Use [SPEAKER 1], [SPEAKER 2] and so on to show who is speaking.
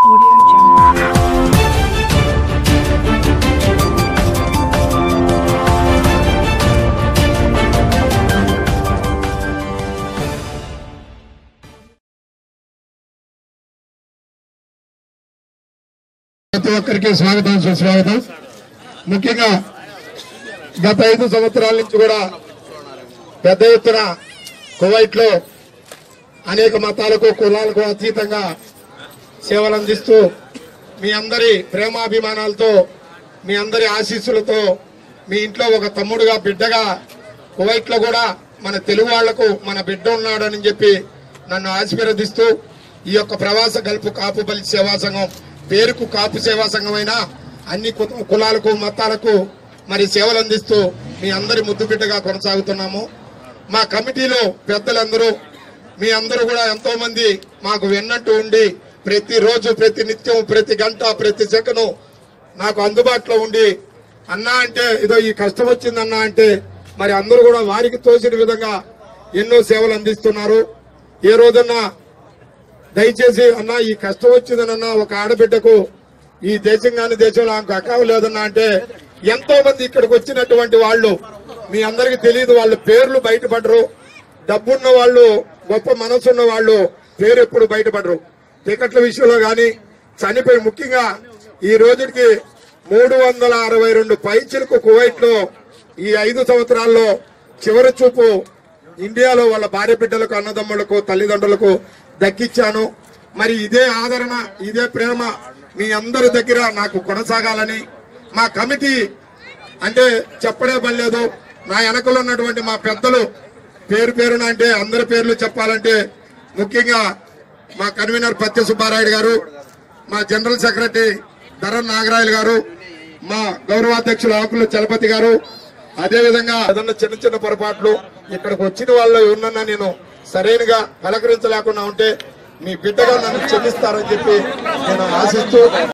[SPEAKER 1] Audio Jungle.
[SPEAKER 2] ప్రతి ఒక్కరికి స్వాగతం సుస్వాగతం ముఖ్యంగా గత ఐదు సంవత్సరాల నుంచి కూడా పెద్ద ఎత్తున కువైట్ లో అనేక మతాలకు కులాలకు అతీతంగా సేవలు అందిస్తూ మీ అందరి ప్రేమాభిమానాలతో మీ అందరి ఆశీస్సులతో మీ ఇంట్లో ఒక తమ్ముడుగా బిడ్డగా కువైట్ లో కూడా మన తెలుగు వాళ్లకు మన బిడ్డ ఉన్నాడని చెప్పి నన్ను ఆశీర్వదిస్తూ ఈ యొక్క ప్రవాస గల్పు కాపు బలి సేవా సంఘం పేరుకు కాపు సేవా సంఘం అయినా అన్ని కు- కులాలకు మతాలకు మరి సేవలు అందిస్తూ మీ అందరి ముద్దు బిడ్డగా కొనసాగుతున్నాము మా కమిటీలో పెద్దలందరూ మీ అందరూ కూడా ఎంతో మంది మాకు విన్నట్టు ఉండి ప్రతి రోజు ప్రతి నిత్యం ప్రతి గంట ప్రతి సెకను నాకు అందుబాటులో ఉండి అన్నా అంటే ఏదో ఈ కష్టం వచ్చిందన్నా అంటే మరి అందరూ కూడా వారికి తోచిన విధంగా ఎన్నో సేవలు అందిస్తున్నారు ఏ రోజన్నా దయచేసి అన్న ఈ కష్టం వచ్చిందనన్న ఒక ఆడబిడ్డకు ఈ దేశం కాని దేశంలో ఆమెకు అకావు లేదన్నా అంటే ఎంతో మంది ఇక్కడికి వచ్చినటువంటి వాళ్ళు మీ అందరికి తెలియదు వాళ్ళ పేర్లు బయటపడరు డబ్బున్న వాళ్ళు గొప్ప మనసున్న వాళ్ళు పేరు ఎప్పుడు బయటపడరు టికెట్ల విషయంలో గాని చనిపోయి ముఖ్యంగా ఈ రోజుకి మూడు వందల అరవై రెండు పైచిలకు కువైట్ లో ఈ ఐదు సంవత్సరాల్లో చివరి చూపు ఇండియాలో వాళ్ళ భార్య బిడ్డలకు అన్నదమ్ములకు తల్లిదండ్రులకు దక్కిచ్చాను మరి ఇదే ఆదరణ ఇదే ప్రేమ మీ అందరి దగ్గర నాకు కొనసాగాలని మా కమిటీ అంటే చెప్పడే పనిలేదు నా వెనకలో ఉన్నటువంటి మా పెద్దలు పేరు పేరున అంటే అందరి పేర్లు చెప్పాలంటే ముఖ్యంగా మా కన్వీనర్ పత్య సుబ్బారాయుడు గారు మా జనరల్ సెక్రటరీ ధరన్ నాగరాయలు గారు మా గౌరవాధ్యక్షులు ఆకుల చలపతి గారు అదే విధంగా ఏదన్నా చిన్న చిన్న పొరపాట్లు ఇక్కడికి వచ్చిన వాళ్ళు ఎవరినన్నా నేను సరైనగా పలకరించలేకుండా ఉంటే మీ బిడ్డగా నన్ను క్షమిస్తారని చెప్పి నేను ఆశిస్తూ